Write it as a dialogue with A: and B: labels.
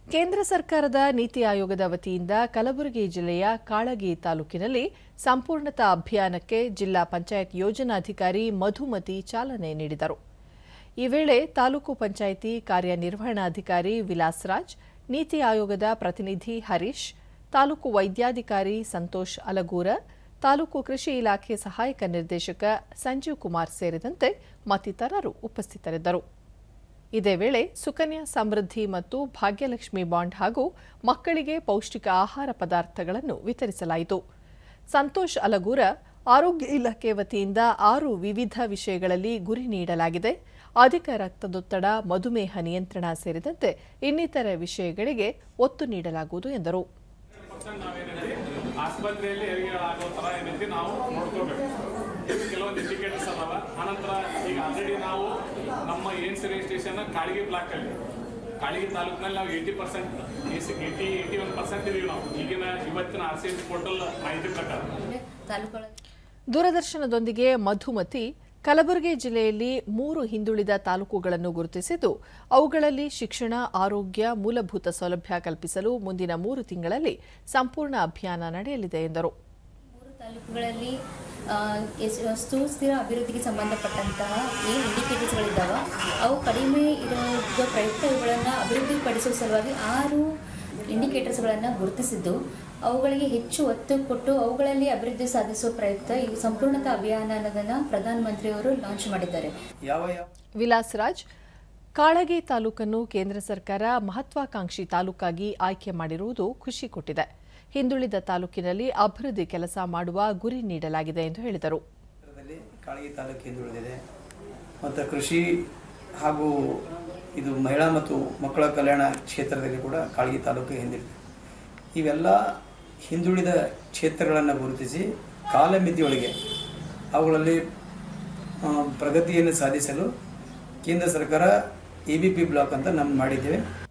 A: ಕೇಂದ್ರ ಸರ್ಕಾರದ ನೀತಿ ಆಯೋಗದ ವತಿಯಿಂದ ಕಲಬುರಗಿ ಜಿಲ್ಲೆಯ ಕಾಳಗಿ ತಾಲೂಕಿನಲ್ಲಿ ಸಂಪೂರ್ಣತಾ ಅಭಿಯಾನಕ್ಕೆ ಜಿಲ್ಲಾ ಪಂಚಾಯತ್ ಯೋಜನಾಧಿಕಾರಿ ಮಧುಮತಿ ಚಾಲನೆ ನೀಡಿದರು ಈ ವೇಳೆ ತಾಲೂಕು ಪಂಚಾಯಿತಿ ಕಾರ್ಯನಿರ್ವಹಣಾಧಿಕಾರಿ ವಿಲಾಸ್ ರಾಜ್ ನೀತಿ ಆಯೋಗದ ಪ್ರತಿನಿಧಿ ಹರೀಶ್ ತಾಲೂಕು ವೈದ್ಯಾಧಿಕಾರಿ ಸಂತೋಷ್ ಅಲಗೂರ ತಾಲೂಕು ಕೃಷಿ ಇಲಾಖೆ ಸಹಾಯಕ ನಿರ್ದೇಶಕ ಸಂಜೀವ್ ಕುಮಾರ್ ಸೇರಿದಂತೆ ಮತ್ತಿತರರು ಉಪಸ್ಥಿತರಿದ್ದರು ಇದೇ ವೇಳೆ ಸುಕನ್ಯಾ ಸಮೃದ್ಧಿ ಮತ್ತು ಭಾಗ್ಯಲಕ್ಷ್ಮಿ ಬಾಂಡ್ ಹಾಗೂ ಮಕ್ಕಳಿಗೆ ಪೌಷ್ಟಿಕ ಆಹಾರ ಪದಾರ್ಥಗಳನ್ನು ವಿತರಿಸಲಾಯಿತು ಸಂತೋಷ್ ಅಲಗೂರ ಆರೋಗ್ಯ ಇಲಾಖೆ ವತಿಯಿಂದ ಆರು ವಿವಿಧ ವಿಷಯಗಳಲ್ಲಿ ಗುರಿ ನೀಡಲಾಗಿದೆ ಅಧಿಕ ರಕ್ತದೊತ್ತಡ ಮಧುಮೇಹ ನಿಯಂತ್ರಣ ಸೇರಿದಂತೆ ಇನ್ನಿತರ ವಿಷಯಗಳಿಗೆ ಒತ್ತು ನೀಡಲಾಗುವುದು ಎಂದರು
B: ಪರ್ಸೆಂಟ್ ನಾವೇನೈತಿ ಆಸ್ಪತ್ರೆಯಲ್ಲಿ ಹೆರಿಗೆ ಆಗೋ ಥರ ಏನೈತಿ ನಾವು ನೋಡ್ಕೋಬೇಕು ಇದು ಕೆಲವೊಂದು ಇಂಡಿಕೇಟರ್ಸ್ ಅದಾವ ಆನಂತರ ಈಗ ಆಲ್ರೆಡಿ ನಾವು ನಮ್ಮ ಏನ್ಸ್ ರಿಜಿಸ್ಟ್ರೇಷನ್ ಕಾಳಿಗೆ ಬ್ಲಾಕ್ ಅಲ್ಲಿ ಕಾಳಿಗೆ ತಾಲೂಕಿನಲ್ಲಿ ನಾವು eighty percent eighty eighty one percent ಇದೀವಿ ನಾವು ಈಗಿನ ಇವತ್ತಿನ ಆರ್ ಸಿ ಎಸ್ ಪೋರ್ಟಲ್ ಮಾಹಿತಿ ಪ್ರಕಾರ
C: ತಾಲೂಕುಗಳ
A: ದೂರದರ್ಶನದೊಂದಿಗೆ ಮಧುಮತಿ ಕಲಬುರಗಿ ಜಿಲ್ಲೆಯಲ್ಲಿ ಮೂರು ಹಿಂದುಳಿದ ತಾಲೂಕುಗಳನ್ನು ಗುರುತಿಸಿದ್ದು ಅವುಗಳಲ್ಲಿ ಶಿಕ್ಷಣ ಆರೋಗ್ಯ ಮೂಲಭೂತ ಸೌಲಭ್ಯ ಕಲ್ಪಿಸಲು ಮುಂದಿನ ಮೂರು ತಿಂಗಳಲ್ಲಿ ಸಂಪೂರ್ಣ ಅಭಿಯಾನ ನಡೆಯಲಿದೆ ಎಂದರು
C: ಮೂರು ತಾಲೂಕುಗಳಲ್ಲಿ ಆ, ಎಸ್- ಸುಸ್ಥಿರ ಅಭಿವೃದ್ಧಿಗೆ ಸಂಬಂಧಪಟ್ಟಂತಹ ಏನು ಇಂಡಿಕೇಟರ್ಸ್ಗಳಿದ್ದಾವ ಅವು ಕಡಿಮೆ ಇರುವ ಪ್ರಯುಕ್ತ ಇವುಗಳನ್ನು ಅಭಿವೃದ್ಧಿಪಡಿಸುವ ಸಲುವಾಗಿ ಆರು ಇಂಡಿಕೇಟರ್ಸ್ಗಳನ್ನು ಗುರುತಿಸಿದ್ದು ಅವುಗಳಿಗೆ ಹೆಚ್ಚು ಒತ್ತು ಕೊಟ್ಟು ಅವುಗಳಲ್ಲಿ ಅಭಿವೃದ್ಧಿ ಸಾಧಿಸುವ ಪ್ರಯುಕ್ತ ಈ ಸಂಪೂರ್ಣತಾ ಅಭಿಯಾನ ಅನ್ನೋದನ್ನು ಪ್ರಧಾನಮಂತ್ರಿಯವರು ಲಾಂಚ್ ಮಾಡಿದ್ದಾರೆ
D: ಯಾವ ಯಾವ
A: ವಿಲಾಸ್ ರಾಜ್ ಕಾಳಗಿ ತಾಲೂಕನ್ನು ಕೇಂದ್ರ ಸರ್ಕಾರ ಮಹತ್ವಾಕಾಂಕ್ಷಿ ತಾಲೂಕಾಗಿ ಆಯ್ಕೆ ಮಾಡಿರುವುದು ಖುಷಿ ಕೊಟ್ಟಿದೆ ಹಿಂದುಳಿದ ತಾಲೂಕಿನಲ್ಲಿ ಅಭಿವೃದ್ಧಿ ಕೆಲಸ ಮಾಡುವ ಗುರಿ ನೀಡಲಾಗಿದೆ ಎಂದು ಹೇಳಿದರು
D: ಕ್ಷೇತ್ರದಲ್ಲಿ ಕಾಳಗಿ ತಾಲೂಕು ಹಿಂದುಳಿದಿದೆ ಮತ್ತು ಕೃಷಿ ಹಾಗೂ ಇದು ಮಹಿಳಾ ಮತ್ತು ಮಕ್ಕಳ ಕಲ್ಯಾಣ ಕ್ಷೇತ್ರದಲ್ಲಿ ಕೂಡ ಕಾಳಗಿ ತಾಲೂಕು ಹಿಂದಿದೆ ಇವೆಲ್ಲ ಹಿಂದುಳಿದ ಕ್ಷೇತ್ರಗಳನ್ನು ಗುರುತಿಸಿ ಕಾಲಮಿತಿಯೊಳಗೆ ಅವುಗಳಲ್ಲಿ ಆ, ಪ್ರಗತಿಯನ್ನು ಸಾಧಿಸಲು ಕೇಂದ್ರ ಸರ್ಕಾರ ಎ ಬಿ ಪಿ ಬ್ಲಾಕ್ ಅಂತ ನಮ್ಮ ಮಾಡಿದ್ದೇವೆ